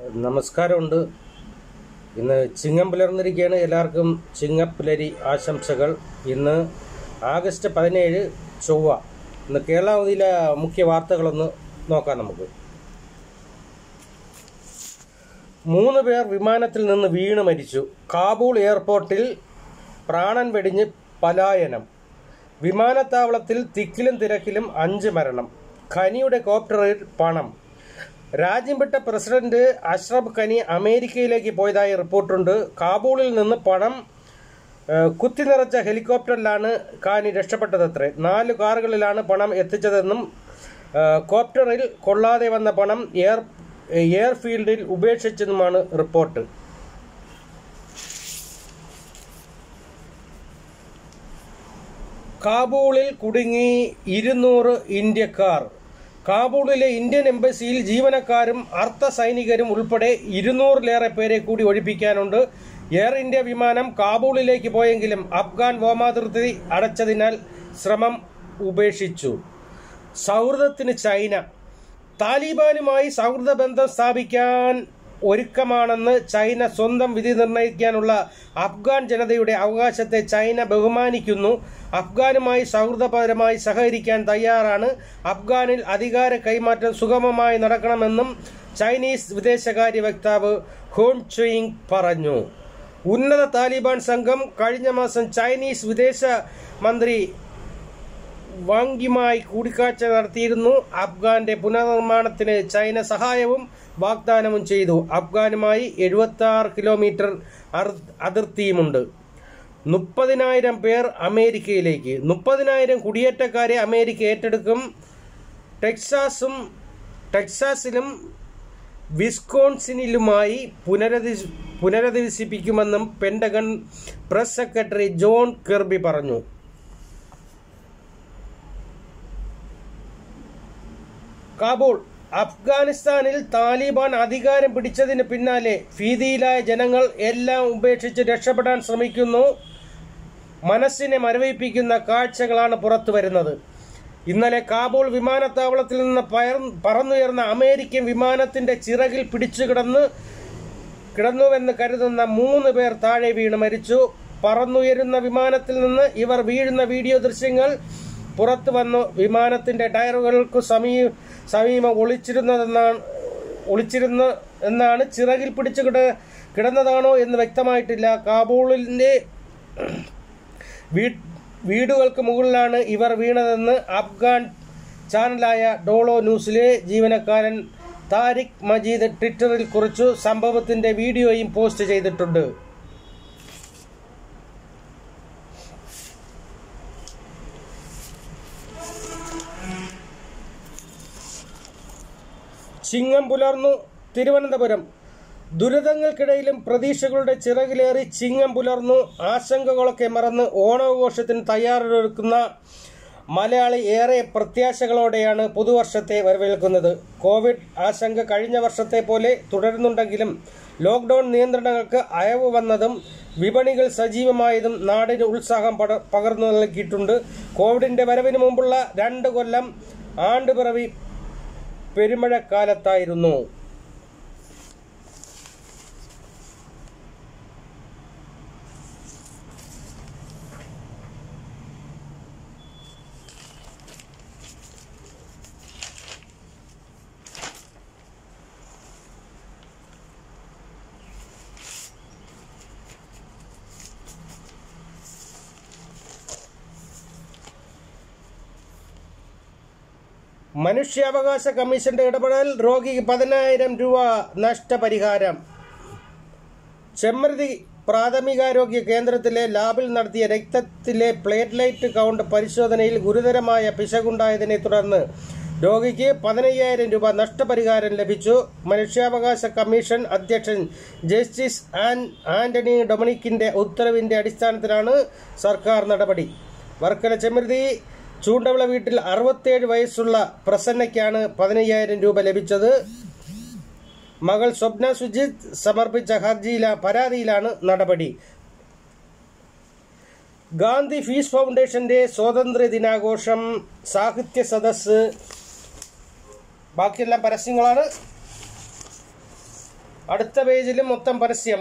നമസ്കാരമുണ്ട് ഇന്ന് ചിങ്ങം പുലർന്നിരിക്കുകയാണ് എല്ലാവർക്കും ചിങ്ങപ്പുലരി ആശംസകൾ ഇന്ന് ആഗസ്റ്റ് പതിനേഴ് ചൊവ്വ ഇന്ന് കേരളാവധിയിലെ മുഖ്യ വാർത്തകളൊന്ന് നോക്കാം നമുക്ക് മൂന്ന് പേർ വിമാനത്തിൽ നിന്ന് വീണ് മരിച്ചു കാബൂൾ എയർപോർട്ടിൽ പ്രാണൻ വെടിഞ്ഞ് പലായനം വിമാനത്താവളത്തിൽ തിക്കിലും തിരക്കിലും അഞ്ച് മരണം ഖനിയുടെ കോപ്റ്ററിൽ പണം രാജ്യം വിട്ട പ്രസിഡന്റ് അഷ്റഫ് ഖനി അമേരിക്കയിലേക്ക് പോയതായി റിപ്പോർട്ടുണ്ട് കാബൂളിൽ നിന്ന് പണം ഏഹ്, കുത്തി നിറച്ച ഹെലികോപ്റ്ററിലാണ് ഖാനി രക്ഷപ്പെട്ടതത്രേ നാല് കാറുകളിലാണ് പണം എത്തിച്ചതെന്നും ഏഹ്, കോപ്റ്ററിൽ കൊള്ളാതെ വന്ന പണം എയർ എയർഫീൽഡിൽ ഉപേക്ഷിച്ചെന്നുമാണ് റിപ്പോർട്ട് കാബൂളിൽ കുടുങ്ങി ഇരുന്നൂറ് ഇന്ത്യക്കാർ കാബൂളിലെ ഇന്ത്യൻ എംബസിയിൽ ജീവനക്കാരും അർദ്ധ സൈനികരും ഉൾപ്പെടെ ഇരുന്നൂറിലേറെ പേരെ കൂടി ഒഴിപ്പിക്കാനുണ്ട് എയർ ഇന്ത്യ വിമാനം കാബൂളിലേക്ക് പോയെങ്കിലും അഫ്ഗാൻ വ്യോമാതിർത്തി അടച്ചതിനാൽ ശ്രമം ഉപേക്ഷിച്ചു സൗഹൃദത്തിന് ചൈന താലിബാനുമായി സൗഹൃദ ബന്ധം സ്ഥാപിക്കാൻ ഒരുക്കമാണെന്ന് ചൈന സ്വന്തം വിധി നിർണ്ണയിക്കാനുള്ള അഫ്ഗാൻ ജനതയുടെ അവകാശത്തെ ചൈന ബഹുമാനിക്കുന്നു അഫ്ഗാനുമായി സൗഹൃദപരമായി സഹകരിക്കാൻ തയ്യാറാണ് അഫ്ഗാനിൽ അധികാര കൈമാറ്റം സുഗമമായി നടക്കണമെന്നും ചൈനീസ് വിദേശകാര്യ വക്താവ് ഹോൺ ചുയിങ് പറഞ്ഞു ഉന്നത താലിബാൻ സംഘം കഴിഞ്ഞ മാസം ചൈനീസ് വിദേശ മന്ത്രി വാങ്യുമായി കൂടിക്കാഴ്ച നടത്തിയിരുന്നു അഫ്ഗാന്റെ പുനർനിർമ്മാണത്തിന് ചൈന സഹായവും വാഗ്ദാനവും ചെയ്തു അഫ്ഗാനുമായി എഴുപത്തി ആറ് കിലോമീറ്റർ അർ- അതിർത്തിയുമുണ്ട് മുപ്പതിനായിരം പേർ അമേരിക്കയിലേക്ക് മുപ്പതിനായിരം കുടിയേറ്റക്കാരെ അമേരിക്ക ഏറ്റെടുക്കും ടെക്സാസും ടെക്സാസിലും വിസ്കോൺസിനിലുമായി പുനരധി പുനരധിവസിപ്പിക്കുമെന്നും Pentagon press secretary John Kirby പറഞ്ഞു കാബൂൾ അഫ്ഗാനിസ്ഥാനിൽ താലിബാൻ അധികാരം പിടിച്ചതിന് പിന്നാലെ ഭീതിയിലായ ജനങ്ങൾ എല്ലാം ഉപേക്ഷിച്ച് രക്ഷപ്പെടാൻ ശ്രമിക്കുന്നു മനസ്സിനെ മരവിപ്പിക്കുന്ന കാഴ്ചകളാണ് പുറത്തു വരുന്നത് ഇന്നലെ കാബൂൾ വിമാനത്താവളത്തിൽ നിന്ന് പയർ- പറന്നുയർന്ന അമേരിക്കൻ വിമാനത്തിന്റെ ചിറകിൽ പിടിച്ചു കിടന്ന് കിടന്നുവെന്ന് കരുതുന്ന മൂന്ന് പേർ താഴെ വീണ് മരിച്ചു പറന്നുയരുന്ന വിമാനത്തിൽ നിന്ന് ഇവർ വീഴുന്ന വീഡിയോ ദൃശ്യങ്ങൾ പുറത്തു വന്നു വിമാനത്തിന്റെ ടയറുകൾക്ക് സമീ സമീപം ഒളിച്ചിരുന്നതെന്നാണ് ഒളിച്ചിരുന്ന എന്നാണ് ചിറകിൽ പിടിച്ചു കിട കിടന്നതാണോ എന്ന് വ്യക്തമായിട്ടില്ല കാബൂളിന്റെ വീ- വീടുകൾക്ക് മുകളിലാണ് ഇവർ വീണതെന്ന് അഫ്ഗാൻ ചാനലായ ഡോളോ ന്യൂസിലെ ജീവനക്കാരൻ താരിഖ് മജീദ് ട്വിറ്ററിൽ കുറിച്ചു സംഭവത്തിന്റെ വീഡിയോയും പോസ്റ്റ് ചെയ്തിട്ടുണ്ട് ചിങ്ങം പുലർന്നു തിരുവനന്തപുരം ദുരിതങ്ങൾക്കിടയിലും പ്രതീക്ഷകളുടെ ചിറകിലേറി ചിങ്ങം പുലർന്നു ആശങ്കകളൊക്കെ മറന്ന് ഓണാഘോഷത്തിന് തയ്യാറെടുക്കുന്ന മലയാളി ഏറെ പ്രത്യാശകളോടെയാണ് പുതുവർഷത്തെ വരവേൽക്കുന്നത് കോവിഡ് ആശങ്ക കഴിഞ്ഞ വർഷത്തെ പോലെ തുടരുന്നുണ്ടെങ്കിലും ലോക്ക്ഡൌൺ നിയന്ത്രണങ്ങൾക്ക് അയവ് വന്നതും വിപണികൾ സജീവമായതും നാടിന് ഉത്സാഹം പട- പകർന്നു നൽകിയിട്ടുണ്ട് കോവിഡിന്റെ വരവിന് മുമ്പുള്ള രണ്ട് കൊല്ലം ആണ്ടുപിറവി പെരുമഴക്കാലത്തായിരുന്നു മനുഷ്യാവകാശ കമ്മീഷന്റെ ഇടപെടൽ രോഗിക്ക് പതിനായിരം രൂപ നഷ്ടപരിഹാരം ചെമ്മരുതി പ്രാഥമികാരോഗ്യ കേന്ദ്രത്തിലെ ലാബിൽ നടത്തിയ രക്തത്തിലെ പ്ലേറ്റ്ലൈറ്റ് കൗണ്ട് പരിശോധനയിൽ ഗുരുതരമായ പിശകുണ്ടായതിനെ തുടർന്ന് രോഗിക്ക് പതിനയ്യായിരം രൂപ നഷ്ടപരിഹാരം ലഭിച്ചു മനുഷ്യാവകാശ കമ്മീഷൻ അധ്യക്ഷൻ ജസ്റ്റിസ് ആൻ ആന്റണി ഡൊമിനിക്കിന്റെ ഉത്തരവിന്റെ അടിസ്ഥാനത്തിലാണ് സർക്കാർ നടപടി വർക്കല ചെമ്മരുതി ചൂണ്ടവിള വീട്ടിൽ അറുപത്തേഴ് വയസ്സുള്ള പ്രസന്നയ്ക്കാണ് പതിനയ്യായിരം രൂപ ലഭിച്ചത് മകൾ സ്വപ്ന സുജിത് സമർപ്പിച്ച ഹർജിയില പരാതിയിലാണ് നടപടി ഗാന്ധി ഫീസ് ഫൗണ്ടേഷന്റെ സ്വാതന്ത്ര്യ ദിനാഘോഷം സാഹിത്യ സദസ്സ് ബാക്കിയെല്ലാം പരസ്യങ്ങളാണ് അടുത്ത പേജിലും മൊത്തം പരസ്യം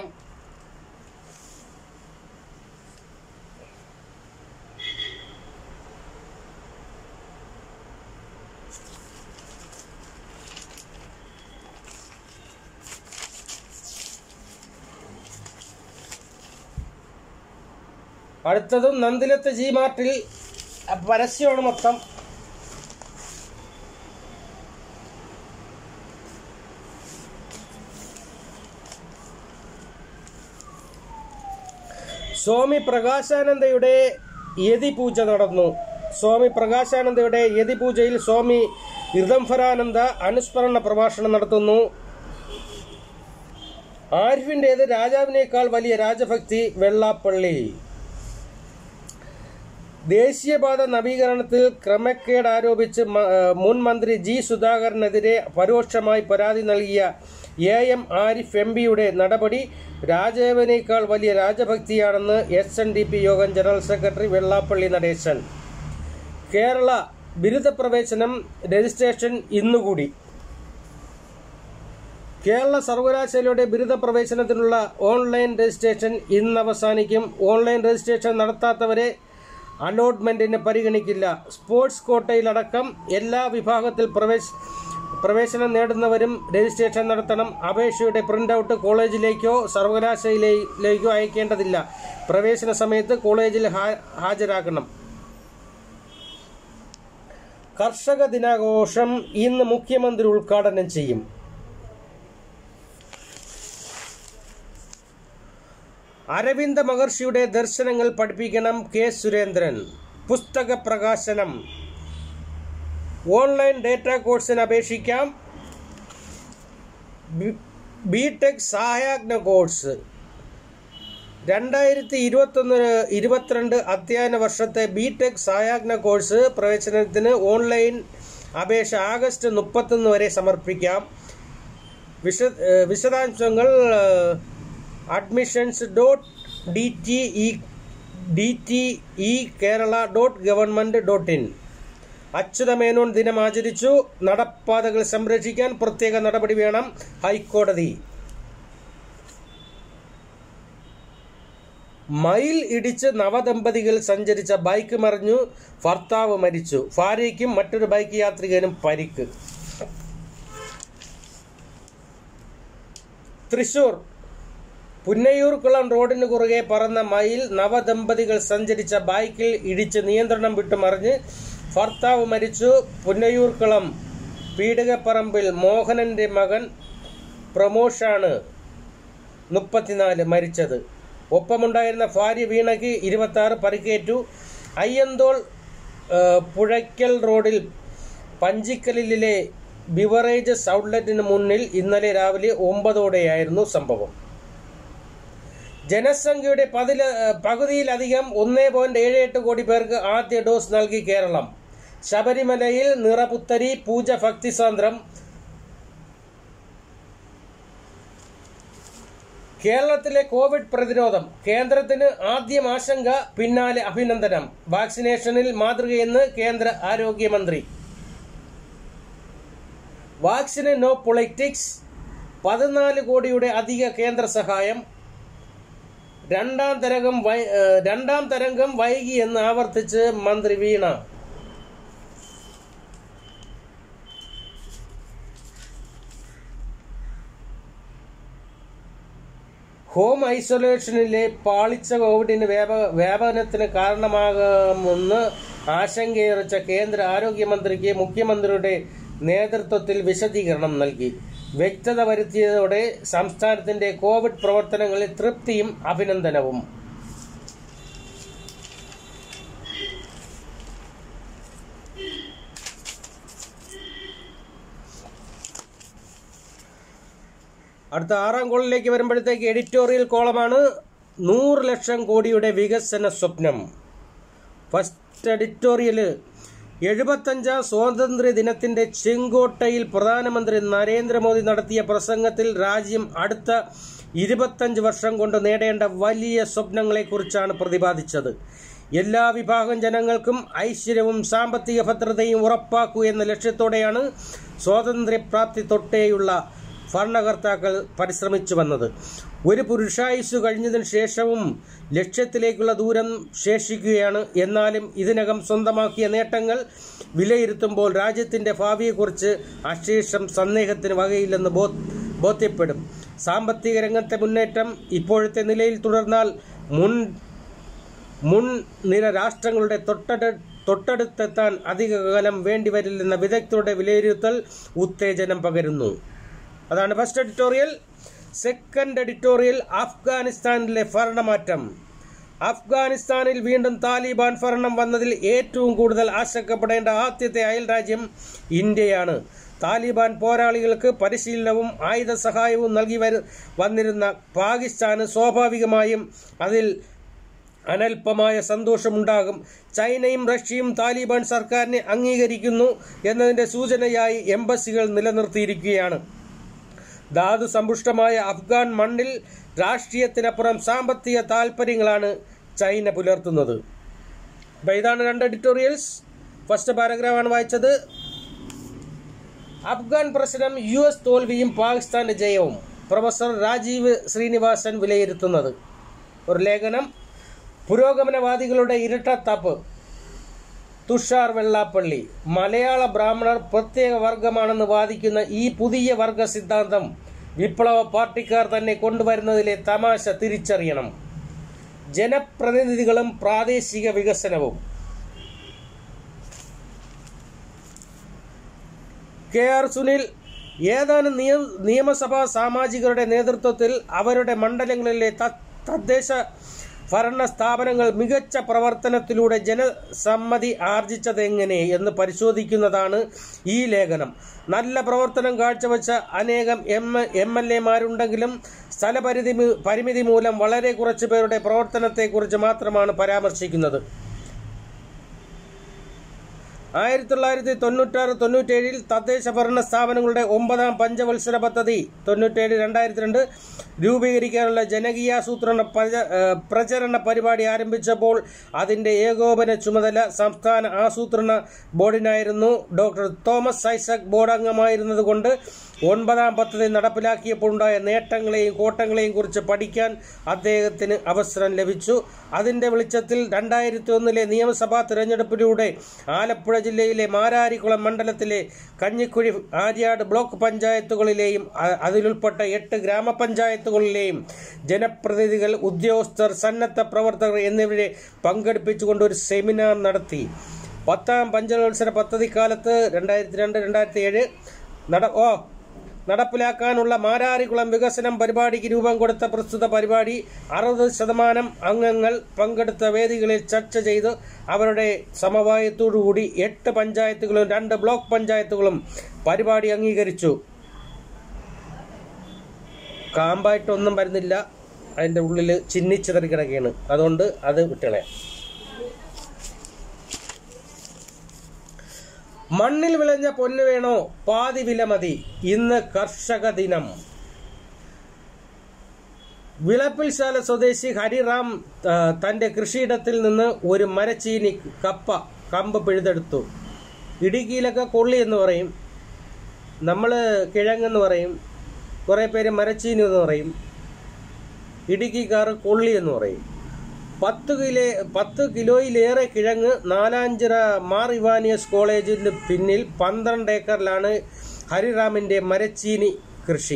അടുത്തതും നന്ദിലത്ത് ജി മാർട്ടിൽ പരസ്യമാണ് മൊത്തം സ്വാമി പ്രകാശാനന്ദയുടെ യതിപൂജ നടന്നു സ്വാമി പ്രകാശാനന്ദയുടെ യതിപൂജയിൽ സ്വാമി ഋതംഫരാനന്ദ അനുസ്മരണ പ്രഭാഷണം നടത്തുന്നു ആരിഫിൻ്റേത് രാജാവിനേക്കാൾ വലിയ രാജഭക്തി വെള്ളാപ്പള്ളി ദേശീയപാത നവീകരണത്തിൽ ക്രമക്കേട് ആരോപിച്ച് മ- ഏഹ് മുൻ മന്ത്രി ജി സുധാകരനെതിരെ പരോക്ഷമായി പരാതി നൽകിയ എ എം ആരിഫ് എം പിയുടെ നടപടി രാജാവിനേക്കാൾ വലിയ രാജഭക്തിയാണെന്ന് എസ് എൻ ഡി പി യോഗം ജനറൽ സെക്രട്ടറി വെള്ളാപ്പള്ളി നടേശൻ കേരള ബിരുദ പ്രവേശനം രജിസ്ട്രേഷൻ ഇന്നുകൂടി കേരള സർവകലാശാലയുടെ ബിരുദ പ്രവേശനത്തിനുള്ള ഓൺലൈൻ രജിസ്ട്രേഷൻ ഇന്ന് അവസാനിക്കും ഓൺലൈൻ രജിസ്ട്രേഷൻ നടത്താത്തവരെ അലോട്ട്മെന്റിന് പരിഗണിക്കില്ല സ്പോർട്സ് കോട്ടയിലടക്കം എല്ലാ വിഭാഗത്തിൽ പ്രവേശ പ്രവേശനം നേടുന്നവരും രജിസ്ട്രേഷൻ നടത്തണം അപേക്ഷയുടെ പ്രിന്റ് ഔട്ട് കോളേജിലേക്കോ സർവകലാശാലയിലേക്കോ അയക്കേണ്ടതില്ല പ്രവേശന സമയത്ത് കോളേജിൽ ഹാ- ഹാജരാക്കണം കർഷക ദിനാഘോഷം ഇന്ന് മുഖ്യമന്ത്രി ഉദ്ഘാടനം ചെയ്യും അരവിന്ദ മഹർഷിയുടെ ദർശനങ്ങൾ പഠിപ്പിക്കണം കെ സുരേന്ദ്രൻ പുസ്തക പ്രകാശനം ഓൺലൈൻ ഡേറ്റ കോഴ്സിന് അപേക്ഷിക്കാം ബി ടെക് സഹായജ്ഞ കോഴ്സ് രണ്ടായിരത്തി ഇരുപത്തൊന്ന് ഇരുപത്തിരണ്ട് അധ്യയന വർഷത്തെ ബി ടെക് സഹായജ്ഞ കോഴ്സ് പ്രവേശനത്തിന് ഓൺലൈൻ അപേക്ഷ ആഗസ്റ്റ് മുപ്പത്തൊന്ന് വരെ സമർപ്പിക്കാം വിശ ഏഹ് വിശദാംശങ്ങൾ admissions dot D T E D T E Kerala dot government dot in Achutha Menon ദിനം ആചരിച്ചു നടപ്പാതകൾ സംരക്ഷിക്കാൻ പ്രത്യേക നടപടി വേണം ഹൈക്കോടതി മയിൽ ഇടിച്ച് നവദമ്പതികൾ സഞ്ചരിച്ച ബൈക്ക് മറിഞ്ഞു ഭർത്താവ് മരിച്ചു ഭാര്യയ്ക്കും മറ്റൊരു ബൈക്ക് യാത്രികനും പരിക്ക് തൃശൂർ പുന്നയൂർക്കുളം റോഡിന് കുറുകെ പറന്ന മയിൽ നവദമ്പതികൾ സഞ്ചരിച്ച ബൈക്കിൽ ഇടിച്ച് നിയന്ത്രണം വിട്ടു മറിഞ്ഞ് ഭർത്താവ് മരിച്ചു പുന്നയൂർക്കുളം പീഡകപ്പറമ്പിൽ മോഹനന്റെ മകൻ പ്രമോഷാണ് മുപ്പത്തിനാല് മരിച്ചത് ഒപ്പമുണ്ടായിരുന്ന ഭാര്യ വീണയ്ക്ക് ഇരുപത്തി ആറ് പരിക്കേറ്റു അയ്യന്തോൾ ആ, പുഴയ്ക്കൽ റോഡിൽ പഞ്ചിക്കലിലെ ബിവറേജസ് ഔട്ട്ലെറ്റിന് മുന്നിൽ ഇന്നലെ രാവിലെ ഒമ്പതോടെയായിരുന്നു സംഭവം ജനസംഖ്യയുടെ പതില പകുതിയിലധികം ഒന്നേ പോയിന്റ് ഏഴ് എട്ട് കോടി പേർക്ക് ആദ്യ ഡോസ് നൽകി കേരളം ശബരിമലയിൽ നിറപുത്തരി പൂജ ഭക്തിസാന്ദ്രം കേരളത്തിലെ കോവിഡ് പ്രതിരോധം കേന്ദ്രത്തിന് ആദ്യം ആശങ്ക പിന്നാലെ അഭിനന്ദനം വാക്സിനേഷനിൽ മാതൃകയെന്ന് കേന്ദ്ര ആരോഗ്യമന്ത്രി വാക്സിന് നോ പൊളിറ്റിക്സ് പതിനാല് കോടിയുടെ അധിക കേന്ദ്ര സഹായം രണ്ടാം തരംഗം വൈ- ഏഹ് രണ്ടാം തരംഗം വൈകി എന്ന് ആവർത്തിച്ച് മന്ത്രി വീണ ഹോം ഐസൊലേഷനിലെ പാളിച്ച കോവിഡിന് വ്യാപ വ്യാപനത്തിന് കാരണമാകുമെന്ന് ആശങ്കയുറച്ച കേന്ദ്ര ആരോഗ്യമന്ത്രിക്ക് മുഖ്യമന്ത്രിയുടെ നേതൃത്വത്തിൽ വിശദീകരണം നൽകി വ്യക്തത വരുത്തിയതോടെ സംസ്ഥാനത്തിന്റെ കോവിഡ് പ്രവർത്തനങ്ങളിൽ തൃപ്തിയും അഭിനന്ദനവും അടുത്ത ആറാം കോളിലേക്ക് വരുമ്പോഴത്തേക്ക് എഡിറ്റോറിയൽ കോളമാണ് നൂറ് ലക്ഷം കോടിയുടെ വികസന സ്വപ്നം ഫസ്റ്റ് എഡിറ്റോറിയല് എഴുപത്തഞ്ചാം സ്വാതന്ത്ര്യ ദിനത്തിന്റെ ചെങ്കോട്ടയിൽ പ്രധാനമന്ത്രി നരേന്ദ്രമോദി നടത്തിയ പ്രസംഗത്തിൽ രാജ്യം അടുത്ത ഇരുപത്തഞ്ച് വർഷം കൊണ്ട് നേടേണ്ട വലിയ സ്വപ്നങ്ങളെക്കുറിച്ചാണ് പ്രതിപാദിച്ചത് എല്ലാ വിഭാഗം ജനങ്ങൾക്കും ഐശ്വര്യവും സാമ്പത്തിക ഭദ്രതയും ഉറപ്പാക്കൂ എന്ന ലക്ഷ്യത്തോടെയാണ് സ്വാതന്ത്ര്യപ്രാപ്തി തൊട്ടേയുള്ള ഭരണകർത്താക്കൾ പരിശ്രമിച്ചു വന്നത് ഒരു പുരുഷായുസ് കഴിഞ്ഞതിന് ശേഷവും ലക്ഷ്യത്തിലേക്കുള്ള ദൂരം ശേഷിക്കുകയാണ് എന്നാലും ഇതിനകം സ്വന്തമാക്കിയ നേട്ടങ്ങൾ വിലയിരുത്തുമ്പോൾ രാജ്യത്തിന്റെ ഭാവിയെക്കുറിച്ച് അശേഷം സന്ദേഹത്തിന് വകയില്ലെന്ന് ബോ ബോധ്യപ്പെടും സാമ്പത്തിക രംഗത്തെ മുന്നേറ്റം ഇപ്പോഴത്തെ നിലയിൽ തുടർന്നാൽ മുൻ മുൻനിര രാഷ്ട്രങ്ങളുടെ തൊട്ടട തൊട്ടടുത്തെത്താൻ അധിക കാലം വേണ്ടിവരില്ലെന്ന വിദഗ്ധരുടെ വിലയിരുത്തൽ ഉത്തേജനം പകരുന്നു അതാണ് ഫസ്റ്റ് എഡിറ്റോറിയൽ സെക്കൻഡ് എഡിറ്റോറിയൽ അഫ്ഗാനിസ്ഥാനിലെ ഭരണമാറ്റം അഫ്ഗാനിസ്ഥാനിൽ വീണ്ടും താലിബാൻ ഭരണം വന്നതിൽ ഏറ്റവും കൂടുതൽ ആശങ്കപ്പെടേണ്ട ആദ്യത്തെ അയൽ രാജ്യം ഇന്ത്യയാണ് താലിബാൻ പോരാളികൾക്ക് പരിശീലനവും ആയുധ സഹായവും നൽകി വരു വന്നിരുന്ന പാകിസ്ഥാന് സ്വാഭാവികമായും അതിൽ അനൽപമായ സന്തോഷമുണ്ടാകും ചൈനയും റഷ്യയും താലിബാൻ സർക്കാരിനെ അംഗീകരിക്കുന്നു എന്നതിന്റെ സൂചനയായി എംബസികൾ നിലനിർത്തിയിരിക്കുകയാണ് ധാതു സമ്പുഷ്ടമായ അഫ്ഗാൻ മണ്ണിൽ രാഷ്ട്രീയത്തിനപ്പുറം സാമ്പത്തിക താൽപ്പര്യങ്ങളാണ് ചൈന പുലർത്തുന്നത് അപ്പോൾ ഇതാണ് രണ്ട് എഡിറ്റോറിയൽസ് ഫസ്റ്റ് പാരഗ്രാഫാണ് വായിച്ചത് അഫ്ഗാൻ പ്രശ്നം യു എസ് തോൽവിയും പാകിസ്ഥാന്റെ ജയവും പ്രൊഫസർ രാജീവ് ശ്രീനിവാസൻ വിലയിരുത്തുന്നത് ഒരു ലേഖനം പുരോഗമനവാദികളുടെ ഇരട്ടത്താപ്പ് തുഷാർ വെള്ളാപ്പള്ളി മലയാള ബ്രാഹ്മണർ പ്രത്യേക വർഗമാണെന്ന് വാദിക്കുന്ന ഈ പുതിയ വർഗ സിദ്ധാന്തം വിപ്ലവ പാർട്ടിക്കാർ തന്നെ കൊണ്ടുവരുന്നതിലെ തമാശ തിരിച്ചറിയണം ജനപ്രതിനിധികളും പ്രാദേശിക വികസനവും കെ ആർ സുനിൽ ഏതാനും നിയ- നിയമസഭാ സാമാജികരുടെ നേതൃത്വത്തിൽ അവരുടെ മണ്ഡലങ്ങളിലെ ത- തദ്ദേശ ഭരണ സ്ഥാപനങ്ങൾ മികച്ച പ്രവർത്തനത്തിലൂടെ ജനസമ്മതി ആർജിച്ചതെങ്ങനെ എന്ന് പരിശോധിക്കുന്നതാണ് ഈ ലേഖനം നല്ല പ്രവർത്തനം കാഴ്ചവെച്ച അനേകം എം എം എൽ എമാരുണ്ടെങ്കിലും സ്ഥലപരിധി മു- പരിമിതി മൂലം വളരെ കുറച്ച് പേരുടെ പ്രവർത്തനത്തെക്കുറിച്ച് മാത്രമാണ് പരാമർശിക്കുന്നത് ആയിരത്തി തൊള്ളായിരത്തി തൊണ്ണൂറ്റാറ് തൊണ്ണൂറ്റേഴിൽ തദ്ദേശ ഭരണ സ്ഥാപനങ്ങളുടെ ഒമ്പതാം പഞ്ചവത്സര പദ്ധതി തൊണ്ണൂറ്റേഴ് രണ്ടായിരത്തി രണ്ട് രൂപീകരിക്കാനുള്ള ജനകീയാസൂത്രണ പ്രച- ഏഹ് പ്രചരണ പരിപാടി ആരംഭിച്ചപ്പോൾ അതിന്റെ ഏകോപന ചുമതല സംസ്ഥാന ആസൂത്രണ ബോർഡിനായിരുന്നു ഡോക്ടർ തോമസ് ഐസക് ബോർഡ് അംഗമായിരുന്നതുകൊണ്ട് ഒൻപതാം പദ്ധതി നടപ്പിലാക്കിയപ്പോൾ ഉണ്ടായ നേട്ടങ്ങളെയും കോട്ടങ്ങളെയും കുറിച്ച് പഠിക്കാൻ അദ്ദേഹത്തിന് അവസരം ലഭിച്ചു അതിന്റെ വെളിച്ചത്തിൽ രണ്ടായിരത്തി ഒന്നിലെ നിയമസഭാ തിരഞ്ഞെടുപ്പിലൂടെ ആലപ്പുഴ ജില്ലയിലെ മാരാരിക്കുളം മണ്ഡലത്തിലെ കഞ്ഞിക്കുഴി ആര്യാട് ബ്ലോക്ക് പഞ്ചായത്തുകളിലെയും അ- അതിലുൾപ്പെട്ട എട്ട് ഗ്രാമപഞ്ചായത്തുകളിലെയും ജനപ്രതിനിധികൾ ഉദ്യോഗസ്ഥർ സന്നദ്ധ പ്രവർത്തകർ എന്നിവരെ പങ്കെടുപ്പിച്ചുകൊണ്ട് ഒരു സെമിനാർ നടത്തി പത്താം പഞ്ചവത്സര പദ്ധതി കാലത്ത് രണ്ടായിരത്തി രണ്ട് രണ്ടായിരത്തി ഏഴ് നട ഓ നടപ്പിലാക്കാനുള്ള മാരാരികുളം വികസനം പരിപാടിക്ക് രൂപം കൊടുത്ത പ്രസ്തുത പരിപാടി അറുപത് ശതമാനം അംഗങ്ങൾ പങ്കെടുത്ത വേദികളിൽ ചർച്ച ചെയ്ത് അവരുടെ സമവായത്തോടുകൂടി എട്ട് പഞ്ചായത്തുകളും രണ്ട് ബ്ലോക്ക് പഞ്ചായത്തുകളും പരിപാടി അംഗീകരിച്ചു കാമ്പായിട്ടൊന്നും വരുന്നില്ല അതിൻ്റെ ഉള്ളിൽ ചിന്നിച്ചിതറി കിടക്കുകയാണ് അതുകൊണ്ട് അത് വിട്ടളയാം മണ്ണിൽ വിളഞ്ഞ പൊന്ന് വേണോ പാതി വില മതി ഇന്ന് കർഷക ദിനം വിളപ്പിൽശാല സ്വദേശി ഹരിറാം ആ, തന്റെ കൃഷിയിടത്തിൽ നിന്ന് ഒരു മരച്ചീനി കപ്പ കമ്പ് പിഴുതെടുത്തു ഇടുക്കിയിലൊക്കെ കൊള്ളി എന്ന് പറയും നമ്മൾ കിഴങ്ങെന്ന് പറയും കുറേ പേര് മരച്ചീനി എന്ന് പറയും ഇടുക്കിക്കാർ കൊള്ളി എന്ന് പറയും പത്ത് കിലോ പത്ത് കിലോയിലേറെ കിഴങ്ങ് നാലാഞ്ചിറ മാർ ഇവാനിയസ് കോളേജിന് പിന്നിൽ പന്ത്രണ്ട് ഏക്കറിലാണ് ഹരിറാമിന്റെ മരച്ചീനി കൃഷി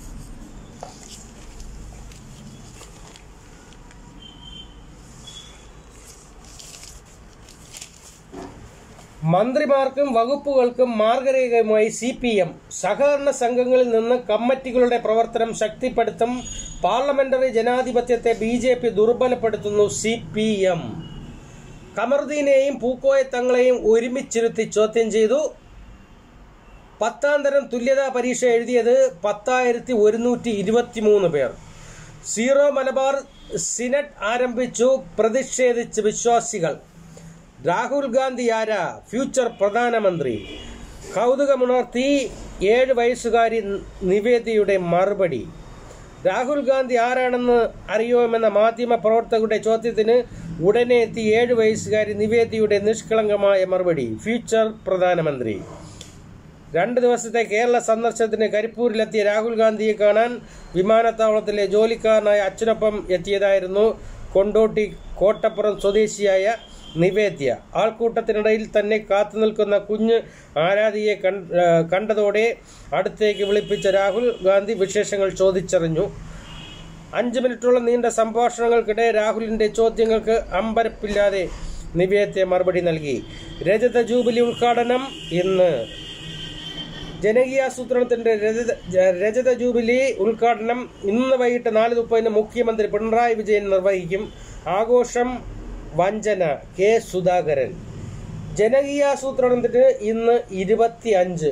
മന്ത്രിമാർക്കും വകുപ്പുകൾക്കും മാർഗരേഖയുമായി സി പി എം സഹകരണ സംഘങ്ങളിൽ നിന്ന് കമ്മിറ്റികളുടെ പ്രവർത്തനം ശക്തിപ്പെടുത്തും പാർലമെന്ററി ജനാധിപത്യത്തെ ബി ജെ പി ദുർബലപ്പെടുത്തുന്നു സി പി എം കമറുദ്ദീനെയും പൂക്കോയ തങ്ങളെയും ഒരുമിച്ചിരുത്തി ചോദ്യം ചെയ്തു പത്താം തരം തുല്യതാ പരീക്ഷ എഴുതിയത് പത്തായിരത്തി ഒരുന്നൂറ്റി ഇരുപത്തി മൂന്ന് പേർ സീറോ മലബാർ സിനറ്റ് ആരംഭിച്ചു പ്രതിഷേധിച്ച് വിശ്വാസികൾ രാഹുൽ ഗാന്ധി ആരാ ഫ്യൂച്ചർ പ്രധാനമന്ത്രി കൗതുകമുണർത്തി ഏഴ് വയസ്സുകാരി നിവേദിയുടെ മറുപടി രാഹുൽ ഗാന്ധി ആരാണെന്ന് അറിയുമെന്ന മാധ്യമ പ്രവർത്തകരുടെ ചോദ്യത്തിന് ഉടനെ എത്തി ഏഴ് വയസ്സുകാരി നിവേദിയുടെ നിഷ്കളങ്കമായ മറുപടി ഫ്യൂച്ചർ പ്രധാനമന്ത്രി രണ്ട് ദിവസത്തെ കേരള സന്ദർശനത്തിന് കരിപ്പൂരിലെത്തിയ രാഹുൽ ഗാന്ധിയെ കാണാൻ വിമാനത്താവളത്തിലെ ജോലിക്കാരനായ അച്ഛനൊപ്പം എത്തിയതായിരുന്നു കൊണ്ടോട്ടി കോട്ടപ്പുറം സ്വദേശിയായ നിവേദ്യ ആൾക്കൂട്ടത്തിനിടയിൽ തന്നെ കാത്തു നിൽക്കുന്ന കുഞ്ഞ് ആരാധിയെ കൺ- ആ, കണ്ടതോടെ അടുത്തേക്ക് വിളിപ്പിച്ച രാഹുൽ ഗാന്ധി വിശേഷങ്ങൾ ചോദിച്ചറിഞ്ഞു അഞ്ച് മിനിറ്റോളം നീണ്ട സംഭാഷണങ്ങൾക്കിടെ രാഹുലിന്റെ ചോദ്യങ്ങൾക്ക് അമ്പരപ്പില്ലാതെ നിവേദ്യ മറുപടി നൽകി രജത ജൂബിലി ഉദ്ഘാടനം ഇന്ന് ജനകീയാസൂത്രണത്തിന്റെ രജത ജ- രജത ജൂബിലി ഉദ്ഘാടനം ഇന്ന് വൈകിട്ട് നാല് മുപ്പതിന് മുഖ്യമന്ത്രി പിണറായി വിജയൻ നിർവഹിക്കും ആഘോഷം വഞ്ചന കെ സുധാകരൻ ജനകീയാസൂത്രണത്തിന് ഇന്ന് ഇരുപത്തി അഞ്ച്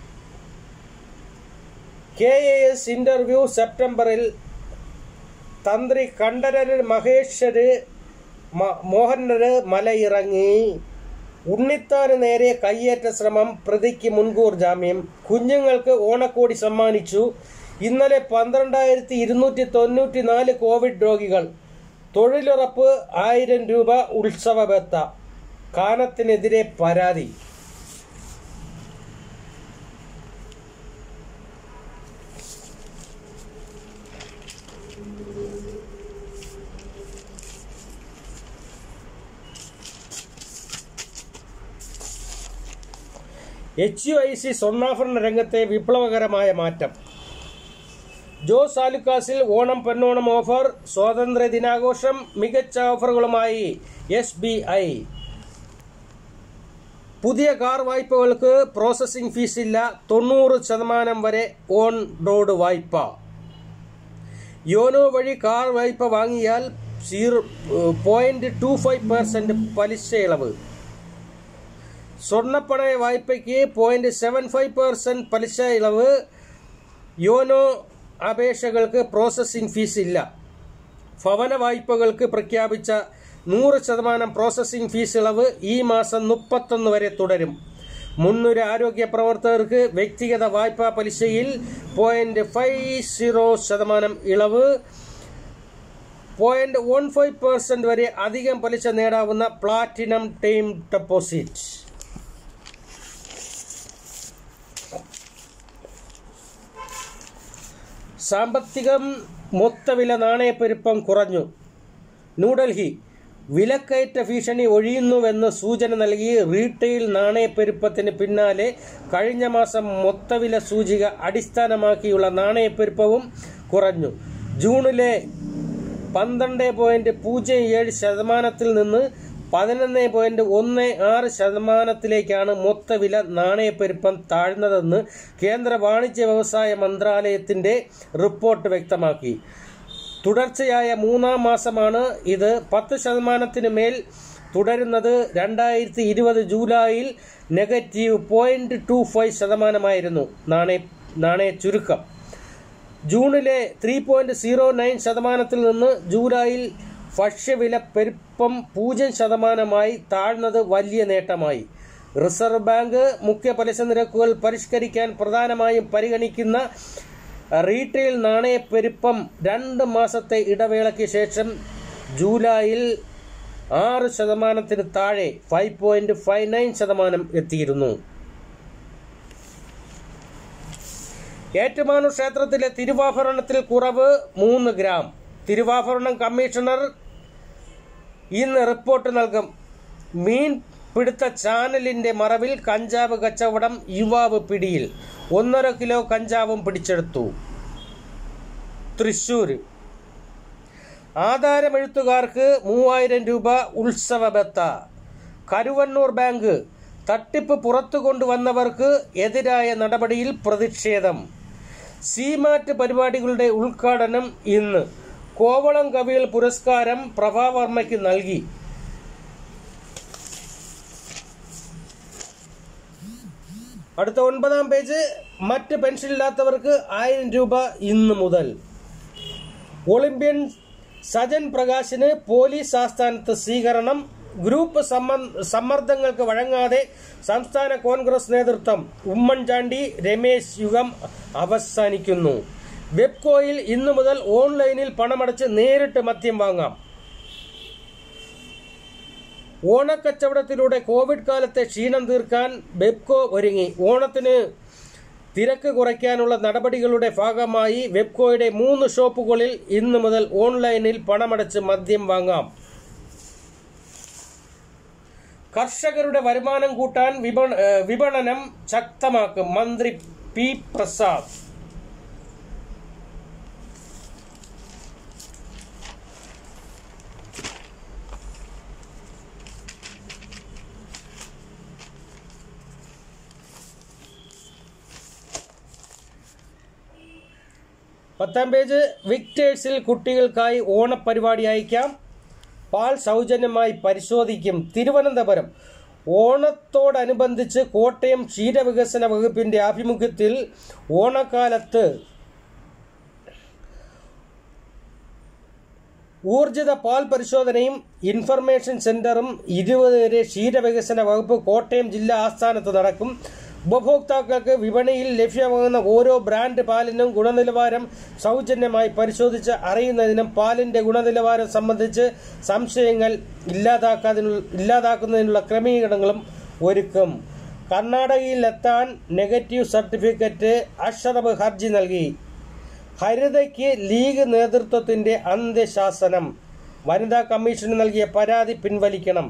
കെ എ എസ് ഇന്റർവ്യൂ സെപ്റ്റംബറിൽ തന്ത്രി കണ്ഠരര് മഹേശ്വര് മ- മോഹനര് മലയിറങ്ങി ഉണ്ണിത്താന് നേരെ കയ്യേറ്റ ശ്രമം പ്രതിക്ക് മുൻകൂർ ജാമ്യം കുഞ്ഞുങ്ങൾക്ക് ഓണക്കോടി സമ്മാനിച്ചു ഇന്നലെ പന്ത്രണ്ടായിരത്തി ഇരുന്നൂറ്റി തൊണ്ണൂറ്റി നാല് കോവിഡ് രോഗികൾ തൊഴിലുറപ്പ് ആയിരം രൂപ ഉത്സവ ബത്ത കാനത്തിനെതിരെ പരാതി എച്ച് യു ഐ സി സ്വർണ്ണാഭരണ രംഗത്തെ വിപ്ലവകരമായ മാറ്റം ജോസ് ആലുക്കാസിൽ ഓണം പെണ്ണോണം ഓഫർ സ്വാതന്ത്ര്യ ദിനാഘോഷം മികച്ച ഓഫറുകളുമായി എസ് ബി ഐ പുതിയ കാർ വായ്പകൾക്ക് പ്രോസസ്സിംഗ് ഫീസ് ഇല്ല തൊണ്ണൂറ് ശതമാനം വരെ ഓൺ റോഡ് വായ്പ യോനോ വഴി കാർ വായ്പ വാങ്ങിയാൽ zero point two five percent പലിശ ഇളവ് സ്വർണ്ണപ്പണയ വായ്പയ്ക്ക് പോയിന്റ് സെവൻ ഫൈവ് പെർസെന്റ് പലിശ ഇളവ് യോനോ അപേക്ഷകൾക്ക് പ്രോസസ്സിംഗ് ഫീസ് ഇല്ല ഭവന വായ്പകൾക്ക് പ്രഖ്യാപിച്ച നൂറ് ശതമാനം പ്രോസസ്സിംഗ് ഫീസ് ഇളവ് ഈ മാസം മുപ്പത്തൊന്ന് വരെ തുടരും മുൻനിര ആരോഗ്യ പ്രവർത്തകർക്ക് വ്യക്തിഗത വായ്പാ പലിശയിൽ പോയിന്റ് ഫൈവ് സീറോ ശതമാനം ഇളവ് പോയിന്റ് വൺ ഫൈവ് പെർസെന്റ് വരെ അധികം പലിശ നേടാവുന്ന പ്ലാറ്റിനം ടൈം ഡെപ്പോസിറ്റ് സാമ്പത്തികം മൊത്തവില നാണയപ്പെരുപ്പം കുറഞ്ഞു ന്യൂഡൽഹി വിലക്കയറ്റ ഭീഷണി ഒഴിയുന്നുവെന്ന് സൂചന നൽകി റീറ്റെയിൽ നാണയപ്പെരുപ്പത്തിന് പിന്നാലെ കഴിഞ്ഞ മാസം മൊത്തവില സൂചിക അടിസ്ഥാനമാക്കിയുള്ള നാണയപ്പെരുപ്പവും കുറഞ്ഞു ജൂണിലെ പന്ത്രണ്ട് പോയിന്റ് പൂജ്യം ഏഴ് ശതമാനത്തിൽ നിന്ന് പതിനൊന്ന് പോയിന്റ് ഒന്ന് ആറ് ശതമാനത്തിലേക്കാണ് മൊത്തവില നാണയപ്പെരുപ്പം താഴ്ന്നതെന്ന് കേന്ദ്ര വാണിജ്യ വ്യവസായ മന്ത്രാലയത്തിന്റെ റിപ്പോർട്ട് വ്യക്തമാക്കി തുടർച്ചയായ മൂന്നാം മാസമാണ് ഇത് പത്ത് ശതമാനത്തിന് മേൽ തുടരുന്നത് രണ്ടായിരത്തി ഇരുപത് ജൂലൈയിൽ നെഗറ്റീവ് പോയിന്റ് ടു ഫൈവ് ശതമാനമായിരുന്നു നാണയ നാണയ ചുരുക്കം ജൂണിലെ ത്രീ പോയിന്റ് സീറോ നയൻ ശതമാനത്തിൽ നിന്ന് ജൂലൈയിൽ ഭക്ഷ്യവില പെരുപ്പം പൂജ്യം ശതമാനമായി താഴ്ന്നത് വലിയ നേട്ടമായി റിസർവ് ബാങ്ക് മുഖ്യ പലിശ നിരക്കുകൾ പരിഷ്കരിക്കാൻ പ്രധാനമായും പരിഗണിക്കുന്ന റീറ്റെയിൽ നാണയപ്പെരുപ്പം രണ്ട് മാസത്തെ ഇടവേളയ്ക്ക് ശേഷം ജൂലൈയിൽ ആറ് ശതമാനത്തിന് താഴെ ഫൈവ് പോയിന്റ് ഫൈവ് നയൻ ശതമാനം എത്തിയിരുന്നു ഏറ്റുമാനൂർ ക്ഷേത്രത്തിലെ തിരുവാഭരണത്തിൽ കുറവ് മൂന്ന് ഗ്രാം തിരുവാഭരണം കമ്മീഷണർ ഇന്ന് റിപ്പോർട്ട് നൽകും മീൻ പിടുത്ത ചാനലിന്റെ മറവിൽ കഞ്ചാവ് കച്ചവടം യുവാവ് പിടിയിൽ ഒന്നര കിലോ കഞ്ചാവും പിടിച്ചെടുത്തു തൃശൂർ ആധാരമെഴുത്തുകാർക്ക് മൂവായിരം രൂപ ഉത്സവ ബത്ത കരുവന്നൂർ ബാങ്ക് തട്ടിപ്പ് പുറത്തു കൊണ്ടുവന്നവർക്ക് എതിരായ നടപടിയിൽ പ്രതിഷേധം സിമാറ്റ് പരിപാടികളുടെ ഉദ്ഘാടനം ഇന്ന് കോവളം കവികൾ പുരസ്കാരം പ്രഭാവർമ്മയ്ക്ക് നൽകി അടുത്ത ഒൻപതാം പേജ് മറ്റ് പെൻഷനില്ലാത്തവർക്ക് ആയിരം രൂപ ഇന്ന് മുതൽ ഒളിമ്പ്യൻ സജൻ പ്രകാശിന് പോലീസ് ആസ്ഥാനത്ത് സ്വീകരണം ഗ്രൂപ്പ് സമ്മ- സമ്മർദ്ദങ്ങൾക്ക് വഴങ്ങാതെ സംസ്ഥാന കോൺഗ്രസ് നേതൃത്വം ഉമ്മൻചാണ്ടി രമേശ് യുഗം അവസാനിക്കുന്നു വെബ്കോയിൽ ഇന്നു മുതൽ ഓൺലൈനിൽ പണമടച്ച് നേരിട്ട് മദ്യം വാങ്ങാം ഓണക്കച്ചവടത്തിലൂടെ കോവിഡ് കാലത്തെ ക്ഷീണം തീർക്കാൻ ബെപ്കോ ഒരുങ്ങി ഓണത്തിന് തിരക്ക് കുറയ്ക്കാനുള്ള നടപടികളുടെ ഭാഗമായി വെബ്കോയുടെ മൂന്ന് ഷോപ്പുകളിൽ ഇന്നു മുതൽ ഓൺലൈനിൽ പണമടച്ച് മദ്യം വാങ്ങാം കർഷകരുടെ വരുമാനം കൂട്ടാൻ വിപണ- ഏ, വിപണനം ശക്തമാക്കും മന്ത്രി പി പ്രസാദ് പത്താം പേജ് വിക്ടേഴ്സിൽ കുട്ടികൾക്കായി ഓണപ്പരിപാടി അയക്കാം പാൽ സൗജന്യമായി പരിശോധിക്കും തിരുവനന്തപുരം ഓണത്തോടനുബന്ധിച്ച് കോട്ടയം ക്ഷീരവികസന വകുപ്പിന്റെ ആഭിമുഖ്യത്തിൽ ഓണക്കാലത്ത് ഊർജിത പാൽ പരിശോധനയും ഇൻഫർമേഷൻ സെന്ററും ഇരുപത് വരെ ക്ഷീരവികസന വകുപ്പ് കോട്ടയം ജില്ലാ ആസ്ഥാനത്ത് നടക്കും ഉപഭോക്താക്കൾക്ക് വിപണിയിൽ ലഭ്യമാകുന്ന ഓരോ ബ്രാൻഡ് പാലിനും ഗുണനിലവാരം സൗജന്യമായി പരിശോധിച്ച് അറിയുന്നതിനും പാലിന്റെ ഗുണനിലവാരം സംബന്ധിച്ച് സംശയങ്ങൾ ഇല്ലാതാക്കാതിനുള്ള ഇല്ലാതാക്കുന്നതിനുള്ള ക്രമീകരണങ്ങളും ഒരുക്കും കർണാടകയിലെത്താൻ നെഗറ്റീവ് സർട്ടിഫിക്കറ്റ് അഷറബ് ഹർജി നൽകി ഹരിതയ്ക്ക് ലീഗ് നേതൃത്വത്തിന്റെ അന്ത്യശാസനം വനിതാ കമ്മീഷന് നൽകിയ പരാതി പിൻവലിക്കണം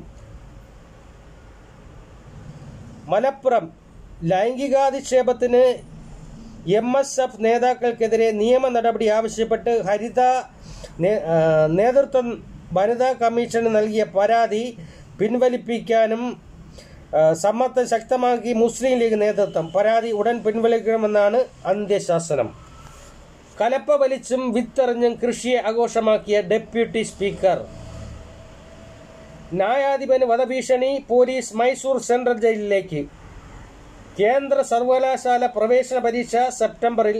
മലപ്പുറം ലൈംഗികാധിക്ഷേപത്തിന് എം എസ് എഫ് നേതാക്കൾക്കെതിരെ നിയമ നടപടി ആവശ്യപ്പെട്ട് ഹരിത നേ- ആ, നേതൃത്വം വനിതാ കമ്മീഷന് നൽകിയ പരാതി പിൻവലിപ്പിക്കാനും ആ, സമ്മർദ്ദം ശക്തമാക്കി മുസ്ലിം ലീഗ് നേതൃത്വം പരാതി ഉടൻ പിൻവലിക്കണമെന്നാണ് അന്ത്യശാസനം കലപ്പ വലിച്ചും വിത്തെറിഞ്ഞും കൃഷിയെ ആഘോഷമാക്കിയ ഡെപ്യൂട്ടി സ്പീക്കർ ന്യായാധിപന് വധഭീഷണി പോലീസ് മൈസൂർ സെൻട്രൽ ജയിലിലേക്ക് കേന്ദ്ര സർവകലാശാല പ്രവേശന പരീക്ഷ സെപ്റ്റംബറിൽ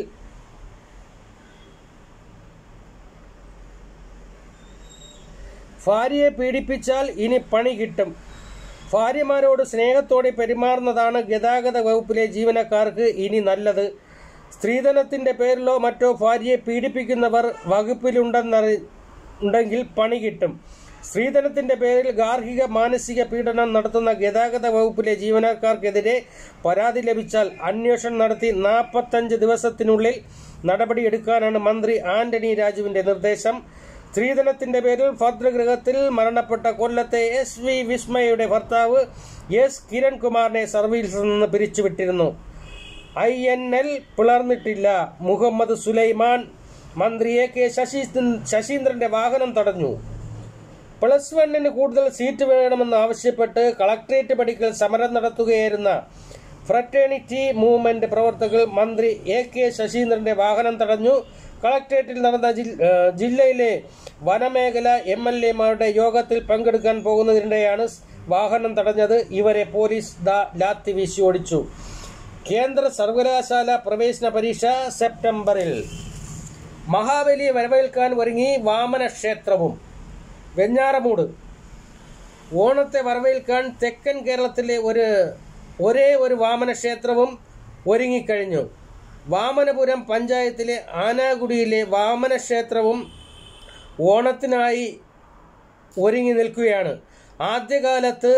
ഭാര്യയെ പീഡിപ്പിച്ചാൽ ഇനി പണി കിട്ടും ഭാര്യമാരോട് സ്നേഹത്തോടെ പെരുമാറുന്നതാണ് ഗതാഗത വകുപ്പിലെ ജീവനക്കാർക്ക് ഇനി നല്ലത് സ്ത്രീധനത്തിന്റെ പേരിലോ മറ്റോ ഭാര്യയെ പീഡിപ്പിക്കുന്നവർ വകുപ്പിലുണ്ടെന്നറി ഉണ്ടെങ്കിൽ പണി കിട്ടും സ്ത്രീധനത്തിന്റെ പേരിൽ ഗാർഹിക മാനസിക പീഡനം നടത്തുന്ന ഗതാഗത വകുപ്പിലെ ജീവനക്കാർക്കെതിരെ പരാതി ലഭിച്ചാൽ അന്വേഷണം നടത്തി നാൽപ്പത്തഞ്ച് ദിവസത്തിനുള്ളിൽ നടപടിയെടുക്കാനാണ് മന്ത്രി ആന്റണി രാജുവിന്റെ നിർദ്ദേശം സ്ത്രീധനത്തിന്റെ പേരിൽ ഭദ്രഗൃഹത്തിൽ മരണപ്പെട്ട കൊല്ലത്തെ എസ് വി വിസ്മയുടെ ഭർത്താവ് എസ് കിരൺകുമാറിനെ സർവീസിൽ നിന്ന് പിരിച്ചുവിട്ടിരുന്നു ഐ എൻ എൽ പിളർന്നിട്ടില്ല മുഹമ്മദ് സുലൈമാൻ മന്ത്രി എ കെ ശശി ശശീന്ദ്രന്റെ വാഹനം തടഞ്ഞു പ്ലസ് വണ്ണിന് കൂടുതൽ സീറ്റ് വേണമെന്ന് ആവശ്യപ്പെട്ട് കളക്ട്രേറ്റ് പടിക്കൽ സമരം നടത്തുകയായിരുന്ന ഫ്രറ്റേണിറ്റി മൂവ്മെന്റ് പ്രവർത്തകർ മന്ത്രി എ കെ ശശീന്ദ്രന്റെ വാഹനം തടഞ്ഞു കളക്ട്രേറ്റിൽ നടന്ന ജിൽ- ഏഹ് ജില്ലയിലെ വനമേഖല എം എൽ എമാരുടെ യോഗത്തിൽ പങ്കെടുക്കാൻ പോകുന്നതിനിടെയാണ് വാഹനം തടഞ്ഞത് ഇവരെ പോലീസ് ദാ- ലാത്തി വീശി ഓടിച്ചു കേന്ദ്ര സർവകലാശാല പ്രവേശന പരീക്ഷ സെപ്റ്റംബറിൽ മഹാബലിയെ വരവേൽക്കാൻ ഒരുങ്ങി വാമന ക്ഷേത്രവും വെഞ്ഞാറമൂട് ഓണത്തെ വരവേൽക്കാൻ തെക്കൻ കേരളത്തിലെ ഒരു ഒരേ ഒരു വാമന ക്ഷേത്രവും ഒരുങ്ങിക്കഴിഞ്ഞു വാമനപുരം പഞ്ചായത്തിലെ ആനാകുടിയിലെ വാമന ക്ഷേത്രവും ഓണത്തിനായി ഒരുങ്ങി നിൽക്കുകയാണ് ആദ്യകാലത്ത്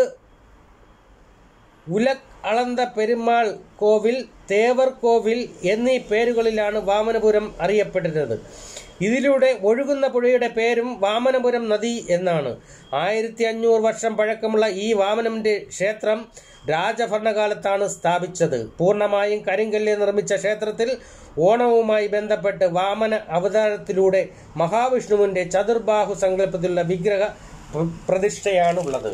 ഉലക് അളന്ത പെരുമാൾ കോവിൽ തേവർ കോവിൽ എന്നീ പേരുകളിലാണ് വാമനപുരം അറിയപ്പെട്ടിരുന്നത് ഇതിലൂടെ ഒഴുകുന്ന പുഴയുടെ പേരും വാമനപുരം നദി എന്നാണ് ആയിരത്തി അഞ്ഞൂറ് വർഷം പഴക്കമുള്ള ഈ വാമനന്റെ ക്ഷേത്രം രാജഭരണകാലത്താണ് സ്ഥാപിച്ചത് പൂർണ്ണമായും കരിങ്കല്ലിൽ നിർമ്മിച്ച ക്ഷേത്രത്തിൽ ഓണവുമായി ബന്ധപ്പെട്ട് വാമന അവതാരത്തിലൂടെ മഹാവിഷ്ണുവിന്റെ ചതുർബാഹു സങ്കല്പത്തിലുള്ള വിഗ്രഹ പ്ര- പ്രതിഷ്ഠയാണുള്ളത്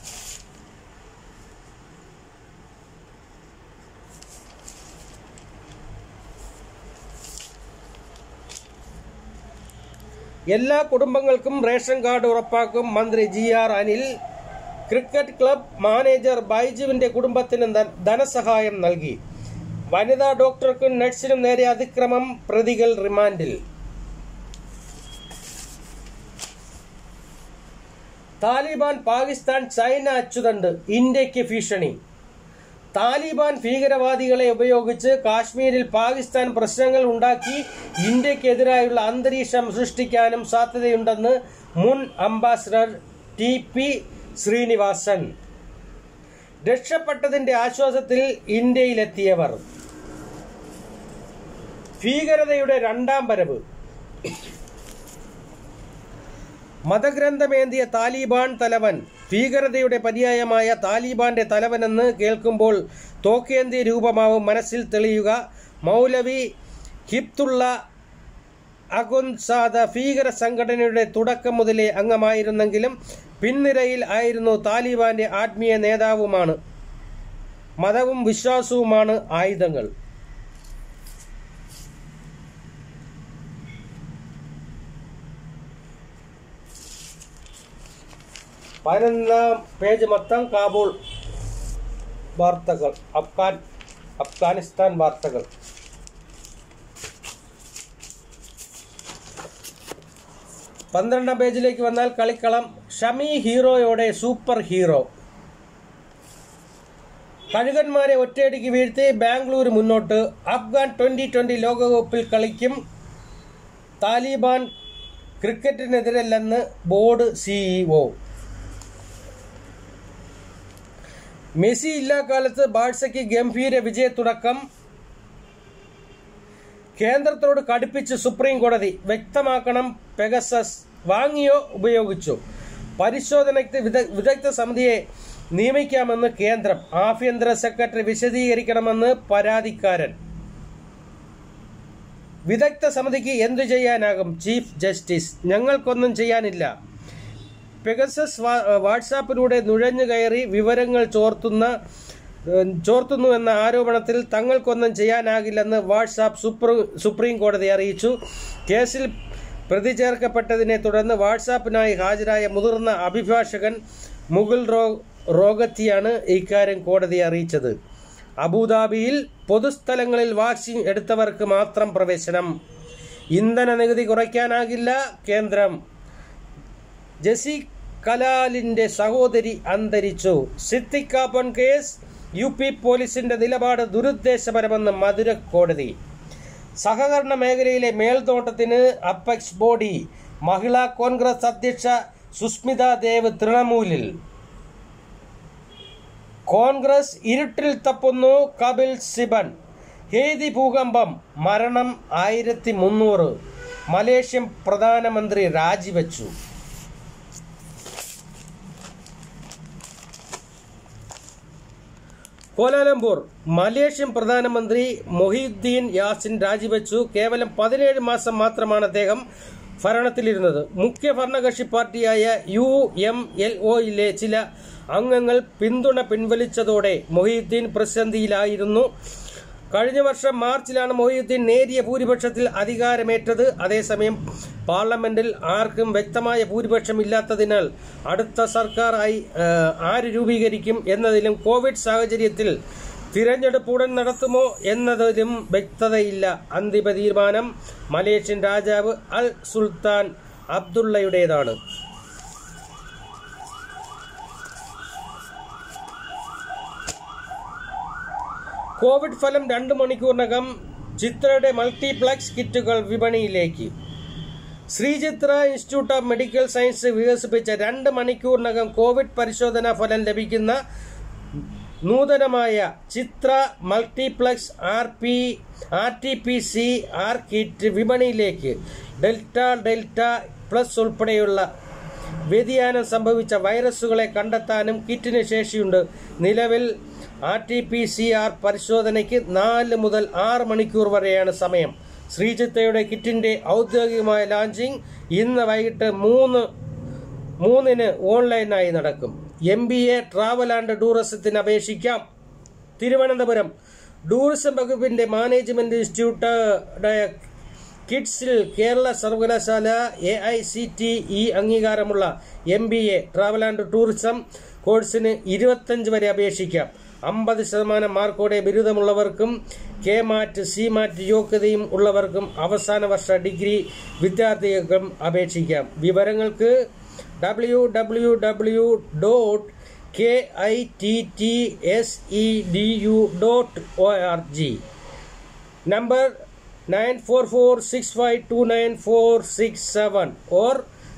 എല്ലാ കുടുംബങ്ങൾക്കും റേഷൻ കാർഡ് ഉറപ്പാക്കും മന്ത്രി G R Anil cricket club manager ബൈജുവിന്റെ കുടുംബത്തിന് ധ- ധനസഹായം നൽകി വനിതാ ഡോക്ടർക്കും നഴ്സിനും നേരെ അതിക്രമം പ്രതികൾ റിമാൻഡിൽ താലിബാൻ പാകിസ്ഥാൻ ചൈന അച്ചുതണ്ട് ഇന്ത്യക്ക് ഭീഷണി താലിബാൻ ഭീകരവാദികളെ ഉപയോഗിച്ച് കാശ്മീരിൽ പാകിസ്ഥാൻ പ്രശ്നങ്ങൾ ഉണ്ടാക്കി ഇന്ത്യക്കെതിരായുള്ള അന്തരീക്ഷം സൃഷ്ടിക്കാനും സാധ്യതയുണ്ടെന്ന് മുൻ അംബാസിഡർ ടി പി ശ്രീനിവാസൻ രക്ഷപ്പെട്ടതിന്റെ ആശ്വാസത്തിൽ ഇന്ത്യയിലെത്തിയവർ ഭീകരതയുടെ രണ്ടാം വരവ് മതഗ്രന്ഥമേന്തിയ താലിബാൻ തലവൻ ഭീകരതയുടെ പര്യായമായ താലിബാന്റെ തലവനെന്ന് കേൾക്കുമ്പോൾ തോക്കേന്തിയ രൂപമാവും മനസ്സിൽ തെളിയുക മൗലവി ഹിബ്തുള്ള അഗുൻസാദ ഭീകര സംഘടനയുടെ തുടക്കം മുതലേ അംഗമായിരുന്നെങ്കിലും പിൻനിരയിൽ ആയിരുന്നു താലിബാന്റെ ആത്മീയ നേതാവുമാണ് മതവും വിശ്വാസവുമാണ് ആയുധങ്ങൾ പതിനൊന്നാം പേജ് മൊത്തം കാബൂൾ വാർത്തകൾ അഫ്ഗാൻ അഫ്ഗാനിസ്ഥാൻ വാർത്തകൾ പന്ത്രണ്ടാം പേജിലേക്ക് വന്നാൽ കളിക്കളം ഷമി ഹീറോയോടെ സൂപ്പർ ഹീറോ കഴുകന്മാരെ ഒറ്റയടിക്ക് വീഴ്ത്തി ബാംഗ്ലൂർ മുന്നോട്ട് അഫ്ഗാൻ ട്വന്റി ട്വന്റി ലോകകപ്പിൽ കളിക്കും താലിബാൻ ക്രിക്കറ്റിനെതിരല്ലെന്ന് ബോർഡ് സിഇഒ മെസ്സി ഇല്ലാക്കാലത്ത് ബാഴ്സയ്ക്ക് ഗംഭീര വിജയത്തുടക്കം കേന്ദ്രത്തോട് കടുപ്പിച്ച് സുപ്രീം കോടതി വ്യക്തമാക്കണം പെഗസസ് വാങ്ങിയോ ഉപയോഗിച്ചോ പരിശോധനയ്ക്ക് വിദ- വിദഗ്ധ സമിതിയെ നിയമിക്കാമെന്ന് കേന്ദ്രം ആഭ്യന്തര സെക്രട്ടറി വിശദീകരിക്കണമെന്ന് പരാതിക്കാരൻ വിദഗ്ധ സമിതിക്ക് എന്തു ചെയ്യാനാകും ചീഫ് ജസ്റ്റിസ് ഞങ്ങൾക്കൊന്നും ചെയ്യാനില്ല പെഗസസ് വാ- വാട്സാപ്പിലൂടെ നുഴഞ്ഞു കയറി വിവരങ്ങൾ ചോർത്തുന്ന ഏഹ്, ചോർത്തുന്നു എന്ന ആരോപണത്തിൽ തങ്ങൾക്കൊന്നും ചെയ്യാനാകില്ലെന്ന് വാട്സാപ്പ് സുപ്രീം സുപ്രീം കോടതി അറിയിച്ചു കേസിൽ പ്രതി ചേർക്കപ്പെട്ടതിനെ തുടർന്ന് വാട്സാപ്പിനായി ഹാജരായ മുതിർന്ന അഭിഭാഷകൻ മുകുൽ റോ റോഗത്തിയാണ് ഇക്കാര്യം കോടതിയെ അറിയിച്ചത് അബുദാബിയിൽ പൊതുസ്ഥലങ്ങളിൽ വാക്സിൻ എടുത്തവർക്ക് മാത്രം പ്രവേശനം ഇന്ധന നികുതി കുറയ്ക്കാനാകില്ല കേന്ദ്രം ജസി കലാലിന്റെ സഹോദരി അന്തരിച്ചു സിദ്ദിഖാപ്പൻ കേസ് യു പി പോലീസിന്റെ നിലപാട് ദുരുദ്ദേശപരമെന്ന് മധുര കോടതി സഹകരണ മേഖലയിലെ മേൽനോട്ടത്തിന് അപ്പെക്സ് ബോഡി മഹിളാ കോൺഗ്രസ് അധ്യക്ഷ സുസ്മിത ദേവ് തൃണമൂലിൽ കോൺഗ്രസ് ഇരുട്ടിൽ തപ്പുന്നു കപിൽ സിബൻ ഹേതി ഭൂകമ്പം മരണം ആയിരത്തി മുന്നൂറ് മലേഷ്യൻ പ്രധാനമന്ത്രി രാജിവെച്ചു കോലാലംപൂർ മലേഷ്യൻ പ്രധാനമന്ത്രി മൊഹീദ്ദീൻ യാസിൻ രാജിവെച്ചു കേവലം പതിനേഴ് മാസം മാത്രമാണ് അദ്ദേഹം ഭരണത്തിലിരുന്നത് മുഖ്യ ഭരണകക്ഷി പാർട്ടിയായ യു എം എൽ ഒയിലെ ചില അംഗങ്ങൾ പിന്തുണ പിൻവലിച്ചതോടെ മൊഹീദ്ദീൻ പ്രതിസന്ധിയിലായിരുന്നു കഴിഞ്ഞ വർഷം മാർച്ചിലാണ് മൊഹീദ്ദീൻ നേരിയ ഭൂരിപക്ഷത്തിൽ അധികാരമേറ്റത് അതേസമയം പാർലമെന്റിൽ ആർക്കും വ്യക്തമായ ഭൂരിപക്ഷം ഇല്ലാത്തതിനാൽ അടുത്ത സർക്കാർ ആയി ആ, ആര് രൂപീകരിക്കും എന്നതിലും കോവിഡ് സാഹചര്യത്തിൽ തിരഞ്ഞെടുപ്പ് ഉടൻ നടത്തുമോ എന്നതിലും വ്യക്തതയില്ല അന്തിമ തീരുമാനം മലേഷ്യൻ രാജാവ് അൽ സുൽത്താൻ അബ്ദുള്ളയുടേതാണ് കോവിഡ് ഫലം രണ്ട് മണിക്കൂറിനകം ചിത്രയുടെ മൾട്ടിപ്ലക്സ് കിറ്റുകൾ വിപണിയിലേക്ക് Sree Chitra institute of medical science വികസിപ്പിച്ച രണ്ട് മണിക്കൂറിനകം കോവിഡ് പരിശോധനാ ഫലം ലഭിക്കുന്ന നൂതനമായ Chitra multiplex R P R T P C R kit വിപണിയിലേക്ക് ഡെൽറ്റ ഡെൽറ്റ പ്ലസ് ഉൾപ്പെടെയുള്ള വ്യതിയാനം സംഭവിച്ച വൈറസുകളെ കണ്ടെത്താനും കിറ്റിന് ശേഷിയുണ്ട് നിലവിൽ R T P C R പരിശോധനയ്ക്ക് നാല് മുതൽ ആറ് മണിക്കൂർ വരെയാണ് സമയം ശ്രീചിത്തയുടെ കിറ്റിന്റെ ഔദ്യോഗികമായ ലാഞ്ചിങ് ഇന്ന് വൈകിട്ട് മൂന്ന് മൂന്നിന് ഓൺലൈനായി നടക്കും M B A travel and ടൂറിസത്തിന് അപേക്ഷിക്കാം തിരുവനന്തപുരം ടൂറിസം വകുപ്പിന്റെ മാനേജ്മെന്റ് ഇൻസ്റ്റിറ്റ്യൂട്ട് കിഡ്സിൽ കേരള സർവകലാശാല A I C T E അംഗീകാരമുള്ള M B A travel and tourism കോഴ്സിന് ഇരുപത്തഞ്ച് വരെ അപേക്ഷിക്കാം അമ്പത് ശതമാനം മാർക്കോടെ ബിരുദമുള്ളവർക്കും കെ മാറ്റ് സി മാറ്റ് യോഗ്യതയും ഉള്ളവർക്കും അവസാന വർഷ ഡിഗ്രി വിദ്യാർത്ഥികൾക്കും അപേക്ഷിക്കാം വിവരങ്ങൾക്ക് W W W dot K I T T S E D U dot O R G number 9446529467 or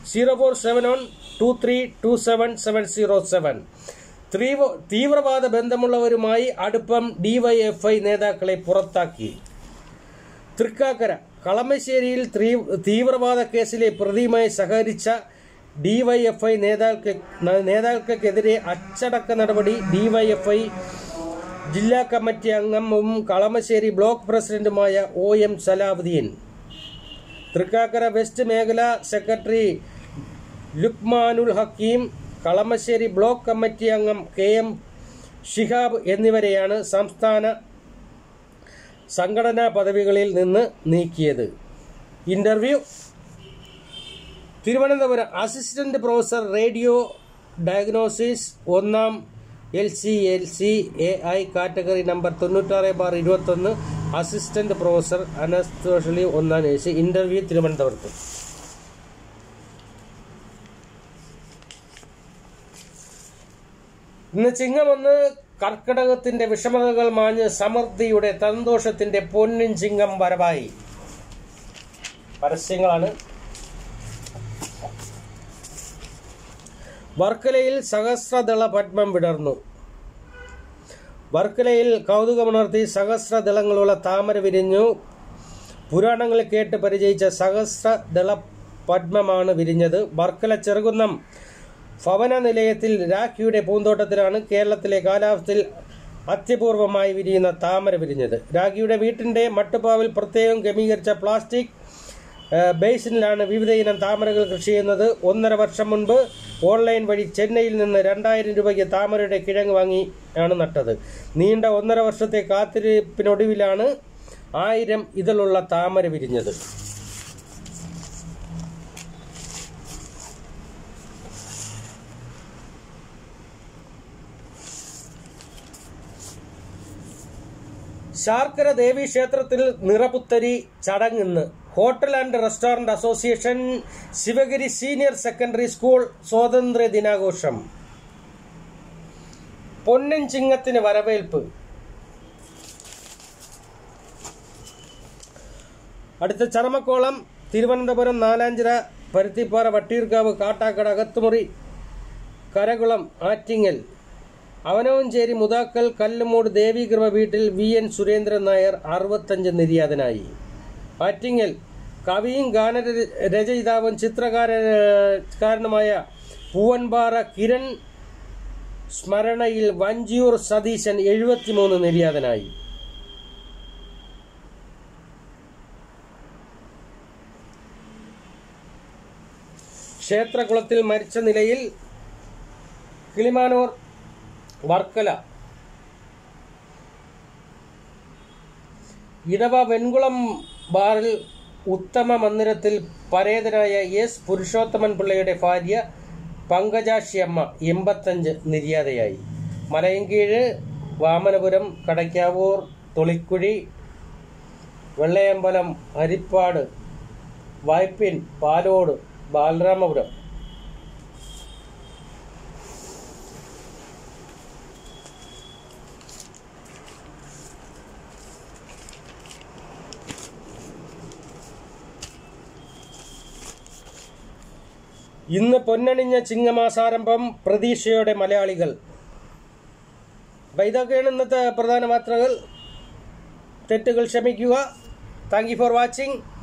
047123277707 തീവ്ര- തീവ്രവാദ ബന്ധമുള്ളവരുമായി അടുപ്പം ഡിവൈഎഫ്ഐ നേതാക്കളെ പുറത്താക്കി തൃക്കാക്കര കളമശ്ശേരിയിൽ തീ- തീവ്രവാദ കേസിലെ പ്രതിയുമായി സഹകരിച്ച ഡിവൈഎഫ്ഐ നേതാക്ക നേതാക്കൾക്കെതിരെ അച്ചടക്ക നടപടി ഡിവൈഎഫ്ഐ ജില്ലാ കമ്മിറ്റി അംഗവും കളമശ്ശേരി ബ്ലോക്ക് പ്രസിഡന്റുമായ ഒ എം സലാബുദ്ദീൻ തൃക്കാക്കര വെസ്റ്റ് മേഖല secretary Luqmanul Hakeem Kalamassery block committee അംഗം കെ എം ഷിഹാബ് എന്നിവരെയാണ് സംസ്ഥാന സംഘടനാ പദവികളിൽ നിന്ന് നീക്കിയത് interview Thiruvananthapuram assistant professor radio diagnosis ഒന്നാം L C L C A I category number തൊണ്ണൂറ്റാറ് ബാർ ഇരുപത്തൊന്ന് അസിസ്റ്റന്റ് പ്രൊഫസർ അനസ്തോഷലി ഒന്നാം നേഴ്സ് ഇന്റർവ്യൂ തിരുവനന്തപുരത്ത് ഇന്ന് ചിങ്ങമൊന്ന് കർക്കിടകത്തിന്റെ വിഷമതകൾ മാഞ്ഞ് സമൃദ്ധിയുടെ സന്തോഷത്തിന്റെ പൊന്നിൻ ചിങ്ങം വരവായി പരസ്യങ്ങളാണ് വർക്കലയിൽ സഹസ്രദള പത്മം വിടർന്നു വർക്കലയിൽ കൗതുകമുണർത്തി സഹസ്രദളങ്ങളുള്ള താമര വിരിഞ്ഞു പുരാണങ്ങളിൽ കേട്ട് പരിചയിച്ച സഹസ്രദള പത്മമാണ് വിരിഞ്ഞത് വർക്കല ചെറുകുന്നം ഭവന നിലയത്തിൽ രാഖിയുടെ പൂന്തോട്ടത്തിലാണ് കേരളത്തിലെ കാലാവസ്ഥയിൽ അത്യപൂർവമായി വിരിയുന്ന താമര വിരിഞ്ഞത് രാഖിയുടെ വീട്ടിന്റെ മട്ടുപ്പാവിൽ പ്രത്യേകം ക്രമീകരിച്ച പ്ലാസ്റ്റിക് ആ, ബേസിനിലാണ് വിവിധ ഇനം താമരകൾ കൃഷി ചെയ്യുന്നത് ഒന്നര വർഷം മുൻപ് ഓൺലൈൻ വഴി ചെന്നൈയിൽ നിന്ന് രണ്ടായിരം രൂപയ്ക്ക് താമരയുടെ കിഴങ്ങ് വാങ്ങി ആണ് നട്ടത് നീണ്ട ഒന്നര വർഷത്തെ കാത്തിരിപ്പിനൊടുവിലാണ് ആയിരം ഇതിലുള്ള താമര വിരിഞ്ഞത് ശാർക്കര ദേവി ക്ഷേത്രത്തിൽ നിറപുത്തരി ചടങ്ങിന്ന് hotel and restaurant association Sivagiri senior secondary school സ്വാതന്ത്ര്യ ദിനാഘോഷം പൊന്നൻ ചിങ്ങത്തിന് വരവേൽപ്പ് അടുത്ത ചർമ്മക്കോളം തിരുവനന്തപുരം നാലാഞ്ചിറ പരുത്തിപ്പാറ വട്ടിയൂർക്കാവ് കാട്ടാക്കട അകത്തുമുറി കരകുളം ആറ്റിങ്ങൽ അവനവഞ്ചേരി മുതാക്കൽ കല്ലുമൂട് ദേവീകൃപ വീട്ടിൽ വി എൻ സുരേന്ദ്രൻ നായർ അറുപത്തഞ്ച് നിര്യാതനായി ആറ്റിങ്ങൽ കവിയും ഗാനരചയിതാവും ചിത്രകാരനുമായ പൂവൻപാറ കിരൺ സ്മരണയിൽ വഞ്ചിയൂർ സതീശൻ എഴുപത്തിമൂന്ന് നിര്യാതനായി ക്ഷേത്രകുളത്തിൽ മരിച്ച നിലയിൽ കിളിമാനൂർ വർക്കല ഇടവ വെൺകുളം ബാറിൽ ഉത്തമ മന്ദിരത്തിൽ പരേതനായ എസ് പുരുഷോത്തമൻ പിള്ളയുടെ ഭാര്യ പങ്കജാക്ഷിയമ്മ എൺപത്തഞ്ച് നിര്യാതയായി മലയൻകീഴ് വാമനപുരം കടയ്ക്കാവൂർ തൊളിക്കുഴി വെള്ളയമ്പലം ഹരിപ്പാട് വായ്പിൻ പാലോട് ബാലരാമപുരം ഇന്ന് പൊന്നണിഞ്ഞ ചിങ്ങമാസാരംഭം പ്രതീക്ഷയോടെ മലയാളികൾ അപ്പം ഇതൊക്കെയാണ് ഇന്നത്തെ പ്രധാന വാർത്തകൾ തെറ്റുകൾ ക്ഷമിക്കുക താങ്ക് യു ഫോർ വാച്ചിങ്